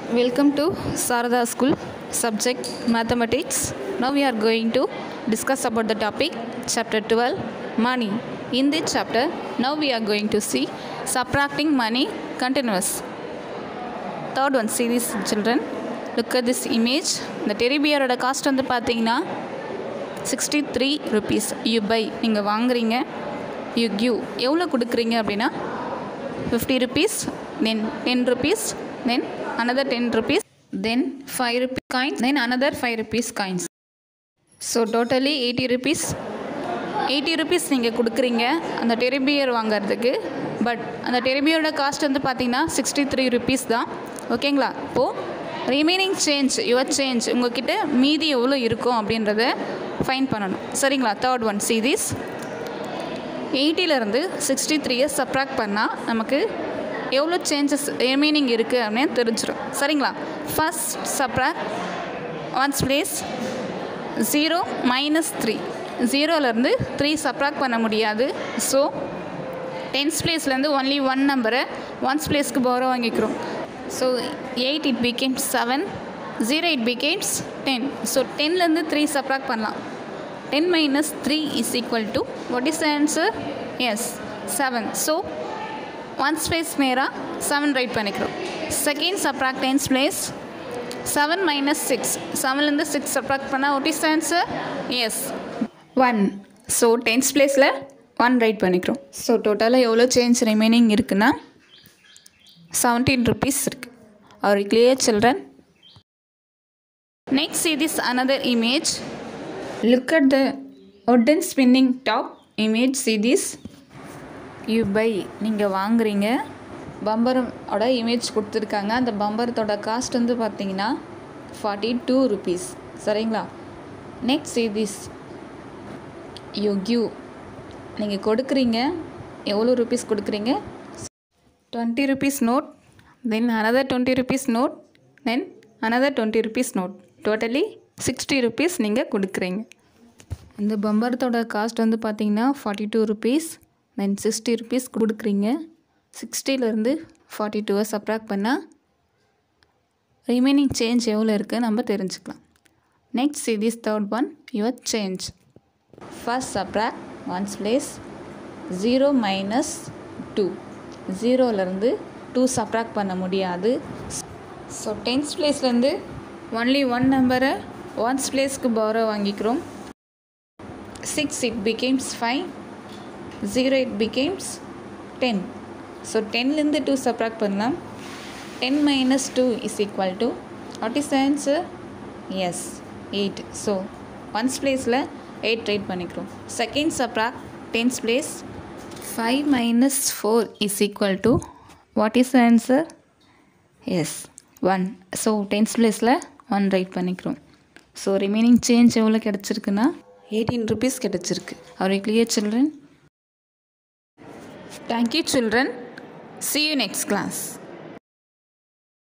Welcome to Sarada School, subject Mathematics. Now we are going to discuss about the topic chapter 12 Money. In this chapter, now we are going to see subtracting money continuous. Third one, see this children. Look at this image. இந்த teddy பியரோட cost வந்து பார்த்தீங்கன்னா sixty three rupees you buy நீங்கள் வாங்குறீங்க you give எவ்வளோ கொடுக்குறீங்க அப்படின்னா fifty rupees then ten rupees then another ten rupees then five rupees coins then another five rupees coins so totally eighty rupees eighty rupees நீங்கள் கொடுக்குறீங்க அந்த டெரிபியர் வாங்குறதுக்கு but அந்த டெரிபியரோட காஸ்ட் வந்து பார்த்தீங்கன்னா சிக்ஸ்டி த்ரீ ருபீஸ் தான் ஓகேங்களா இப்போது ரிமைனிங் சேஞ்ச் யுவர் சேஞ்ச் உங்ககிட்ட மீதி எவ்வளோ இருக்கும் அப்படின்றத ஃபைன் பண்ணணும் சரிங்களா தேர்ட் ஒன் சி திஸ் எயிட்டிலேருந்து சிக்ஸ்டி த்ரீயை சப்ராக்ட் பண்ணால் நமக்கு எவ்வளோ சேஞ்சஸ் ரிமைனிங் இருக்குது அப்படின்னு தெரிஞ்சிடும் சரிங்களா first subtract ones place zero minus three ஜீரோலேருந்து த்ரீ சப்ராக்ட் பண்ண முடியாது ஸோ டென்ஸ் பிளேஸ்லேருந்து ஒன்லி ஒன் நம்பரை ஒன்ஸ் பிளேஸ்க்கு போகிற வாங்கிக்கிறோம் so eight it becomes seven zero it becomes ten so டென்லேருந்து த்ரீ சப்ராக்ட் பண்ணலாம் ten minus three is equal to what is the answer yes seven so once place நேராக seven write பண்ணிக்கிறோம் second subtract tens place seven minus six செவன்லேருந்து six subtract பண்ணால் what is answer yes one so tens பிளேஸில் one write பண்ணிக்கிறோம் so டோட்டலாக எவ்வளோ change remaining இருக்குன்னா seventeen rupees இருக்குது are clear children next see this another image look at the wooden spinning top image see this you buy நீங்கள் வாங்குறீங்க பம்பரமோட image கொடுத்துருக்காங்க அந்த பம்பரத்தோட காஸ்ட் வந்து பார்த்தீங்கன்னா ஃபார்ட்டி டூ ருபீஸ் சரிங்களா next see this you give நீங்கள் கொடுக்குறீங்க எவ்வளோ ருபீஸ் கொடுக்குறீங்க twenty rupees note then another twenty rupees note then another twenty rupees note totally sixty rupees நீங்கள் கொடுக்குறீங்க இந்த பம்பரத்தோட காஸ்ட் வந்து பார்த்தீங்கன்னா forty two rupees then sixty rupees கொடுக்குறீங்க சிக்ஸ்டிலேருந்து ஃபார்ட்டி டூவை சப்ராக்ட் பண்ணால் ரிமைனிங் சேஞ்ச் எவ்வளோ இருக்குது நம்ம தெரிஞ்சுக்கலாம் next see this third one your change first subtract ones place zero minus two ஜீரோலேருந்து டூ சப்ராக்ட் பண்ண முடியாது ஸோ டென்ஸ் பிளேஸ்லேருந்து ஒன்லி ஒன் நம்பரை ஒன்ஸ் பிளேஸ்க்கு போகிற வாங்கிக்கிறோம் six it becomes five zero it becomes ten so டென்லேருந்து டூ சப்ராக்ட் பண்ணலாம் ten minus two is equal to what is answer yes eight so ones பிளேஸில் எயிட் ரைட் பண்ணிக்கிறோம் second subtract tens place five minus four is equal to what is answer yes one so tens பிளேஸில் one write பண்ணிக்கிறோம் so remaining change எவ்வளோ கிடச்சிருக்குன்னா eighteen rupees கிடச்சிருக்கு are clear children thank you children see you next class